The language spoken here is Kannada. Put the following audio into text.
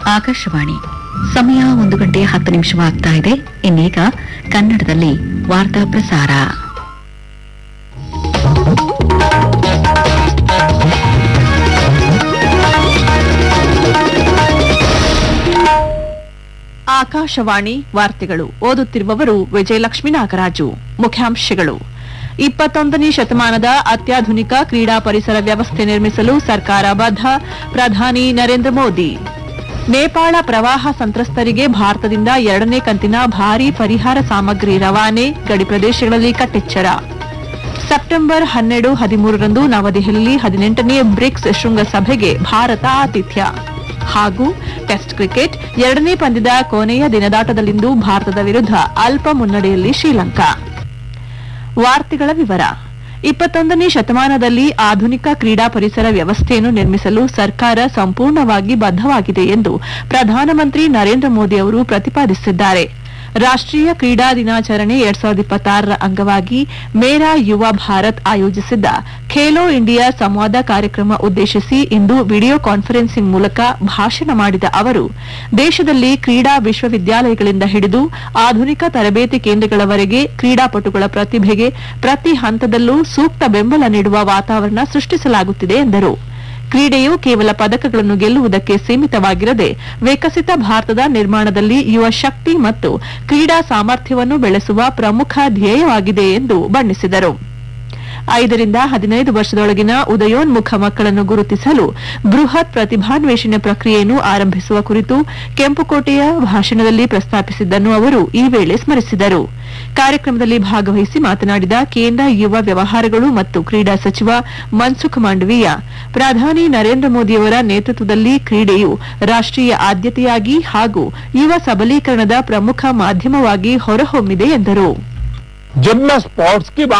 ಆಕಾಶವಾಣಿ ಸಮಯ ಒಂದು ಗಂಟೆ ಹತ್ತು ನಿಮಿಷವಾಗ್ತಾ ಇದೆ ಇನ್ನೀಗ ಕನ್ನಡದಲ್ಲಿ ವಾರ್ತಾ ಪ್ರಸಾರ ಆಕಾಶವಾಣಿ ವಾರ್ತೆಗಳು ಓದುತ್ತಿರುವವರು ವಿಜಯಲಕ್ಷ್ಮೀ ನಾಗರಾಜು ಮುಖ್ಯಾಂಶಗಳು ಇಪ್ಪತ್ತೊಂದನೇ ಶತಮಾನದ ಅತ್ಯಾಧುನಿಕ ಕ್ರೀಡಾ ಪರಿಸರ ವ್ಯವಸ್ಥೆ ನಿರ್ಮಿಸಲು ಸರ್ಕಾರ ಬದ್ಧ ಪ್ರಧಾನಿ ನರೇಂದ್ರ ಮೋದಿ ನೇಪಾಳ ಪ್ರವಾಹ ಸಂತ್ರಸ್ತರಿಗೆ ಭಾರತದಿಂದ ಎರಡನೇ ಕಂತಿನ ಭಾರೀ ಪರಿಹಾರ ಸಾಮಗ್ರಿ ರವಾನೆ ಗಡಿ ಪ್ರದೇಶಗಳಲ್ಲಿ ಕಟ್ಟೆಚ್ಚರ ಸೆಪ್ಟೆಂಬರ್ ಹನ್ನೆರಡು ಹದಿಮೂರರಂದು ನವದೆಹಲಿಯಲ್ಲಿ ಹದಿನೆಂಟನೇ ಬ್ರಿಕ್ಸ್ ಶೃಂಗಸಭೆಗೆ ಭಾರತ ಆತಿಥ್ಯ ಹಾಗೂ ಟೆಸ್ಟ್ ಕ್ರಿಕೆಟ್ ಎರಡನೇ ಪಂದ್ಯದ ಕೊನೆಯ ದಿನದಾಟದಲ್ಲಿಂದು ಭಾರತದ ವಿರುದ್ಧ ಅಲ್ಪ ಮುನ್ನಡೆಯಲ್ಲಿ ಶ್ರೀಲಂಕಾ ವಾರ್ತೆಗಳ ವಿವರ ಇಪ್ಪತ್ತೊಂದನೇ ಶತಮಾನದಲ್ಲಿ ಆಧುನಿಕ ಕ್ರೀಡಾ ಪರಿಸರ ವ್ಯವಸ್ಥೆಯನ್ನು ನಿರ್ಮಿಸಲು ಸರ್ಕಾರ ಸಂಪೂರ್ಣವಾಗಿ ಬದ್ಧವಾಗಿದೆ ಎಂದು ಪ್ರಧಾನಮಂತ್ರಿ ನರೇಂದ್ರ ಮೋದಿ ಅವರು ಪ್ರತಿಪಾದಿಸಿದ್ದಾರೆ ರಾಷ್ಟೀಯ ಕ್ರೀಡಾ ದಿನಾಚರಣೆ ಎರಡ್ ಸಾವಿರದ ಇಪ್ಪತ್ತಾರರ ಅಂಗವಾಗಿ ಮೇರಾ ಯುವ ಭಾರತ್ ಆಯೋಜಿಸಿದ್ದ ಖೇಲೋ ಇಂಡಿಯಾ ಸಂವಾದ ಕಾರ್ಯಕ್ರಮ ಉದ್ದೇಶಿಸಿ ಇಂದು ವಿಡಿಯೋ ಕಾನ್ಫರೆನ್ಸಿಂಗ್ ಮೂಲಕ ಭಾಷಣ ಮಾಡಿದ ಅವರು ದೇಶದಲ್ಲಿ ಕ್ರೀಡಾ ವಿಶ್ವವಿದ್ಯಾಲಯಗಳಿಂದ ಹಿಡಿದು ಆಧುನಿಕ ತರಬೇತಿ ಕೇಂದ್ರಗಳವರೆಗೆ ಕ್ರೀಡಾಪಟುಗಳ ಪ್ರತಿಭೆಗೆ ಪ್ರತಿ ಹಂತದಲ್ಲೂ ಸೂಕ್ತ ಬೆಂಬಲ ನೀಡುವ ವಾತಾವರಣ ಸೃಷ್ಟಿಸಲಾಗುತ್ತಿದೆ ಎಂದರು ಕ್ರೀಡೆಯು ಕೇವಲ ಪದಕಗಳನ್ನು ಗೆಲ್ಲುವುದಕ್ಕೆ ಸೀಮಿತವಾಗಿರದೆ ವಿಕಸಿತ ಭಾರತದ ನಿರ್ಮಾಣದಲ್ಲಿ ಯುವ ಶಕ್ತಿ ಮತ್ತು ಕ್ರೀಡಾ ಸಾಮರ್ಥ್ಯವನ್ನು ಬೆಳೆಸುವ ಪ್ರಮುಖ ಧ್ಯೇಯವಾಗಿದೆ ಎಂದು ಬಣ್ಣಿಸಿದರು ಐದರಿಂದ ಹದಿನೈದು ವರ್ಷದೊಳಗಿನ ಉದಯೋನ್ಮುಖ ಮಕ್ಕಳನ್ನು ಗುರುತಿಸಲು ಬೃಹತ್ ಪ್ರತಿಭಾನ್ವೇಷಣೆ ಪ್ರಕ್ರಿಯೆಯನ್ನು ಆರಂಭಿಸುವ ಕುರಿತು ಕೆಂಪುಕೋಟೆಯ ಭಾಷಣದಲ್ಲಿ ಪ್ರಸ್ತಾಪಿಸಿದ್ದನ್ನು ಅವರು ಈ ವೇಳೆ ಸ್ಮರಿಸಿದರು ಕಾರ್ಯಕ್ರಮದಲ್ಲಿ ಭಾಗವಹಿಸಿ ಮಾತನಾಡಿದ ಕೇಂದ್ರ ಯುವ ವ್ಯವಹಾರಗಳು ಮತ್ತು ಕ್ರೀಡಾ ಸಚಿವ ಮನ್ಸುಖ್ ಮಾಂಡವೀಯ ಪ್ರಧಾನಿ ನರೇಂದ್ರ ಮೋದಿಯವರ ನೇತೃತ್ವದಲ್ಲಿ ಕ್ರೀಡೆಯು ರಾಷ್ಟೀಯ ಆದ್ಯತೆಯಾಗಿ ಹಾಗೂ ಯುವ ಸಬಲೀಕರಣದ ಪ್ರಮುಖ ಮಾಧ್ಯಮವಾಗಿ ಹೊರಹೊಮ್ಮಿದೆ ಎಂದರು जब मैं स्पोर्ट्स की बात